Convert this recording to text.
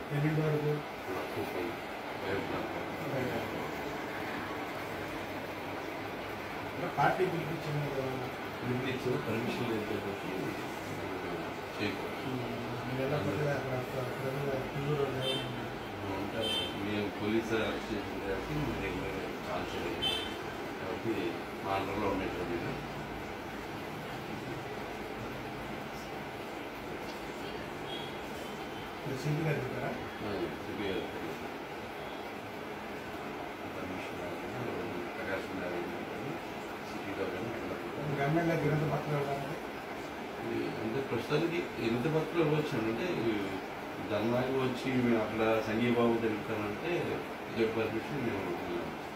ఎన్నింటి వరకు లక్కుపై భయపడాలి అంటే పార్టీ పిలిపించింది కదా నిర్మించు పర్మిషన్ లేదు కాబట్టి చేయకూడదు మీరు ఎలా పడితే అక్కడ అక్కడ అక్కడ పిల్లలు లేవు. ఉంటారు మేము పోలీసు అరెస్ట్ చేసిన కాబట్టి మీరు కాల్ చేయలేదు కాబట్టి మా అండర్లో ఉండేటప్పుడు మీరు మీరు సీపీ గారు చెప్పారా సిబిఐ పర్మిషన్ లేకుండా ప్రకాశం గారు సిటీలో కానీ ఎక్కడ కూడా మీకు ఎమ్మెల్యే గిరంత పక్కన వెళ్ళాలంటే అంటే ప్రస్తుతానికి ఎంత భక్తులు ఇవ్వచ్చు అంటే ధర్నాకి వచ్చి మేము అక్కడ సంఘీభావం తెలుపుతానంటే విజయ పర్మిషన్ మేము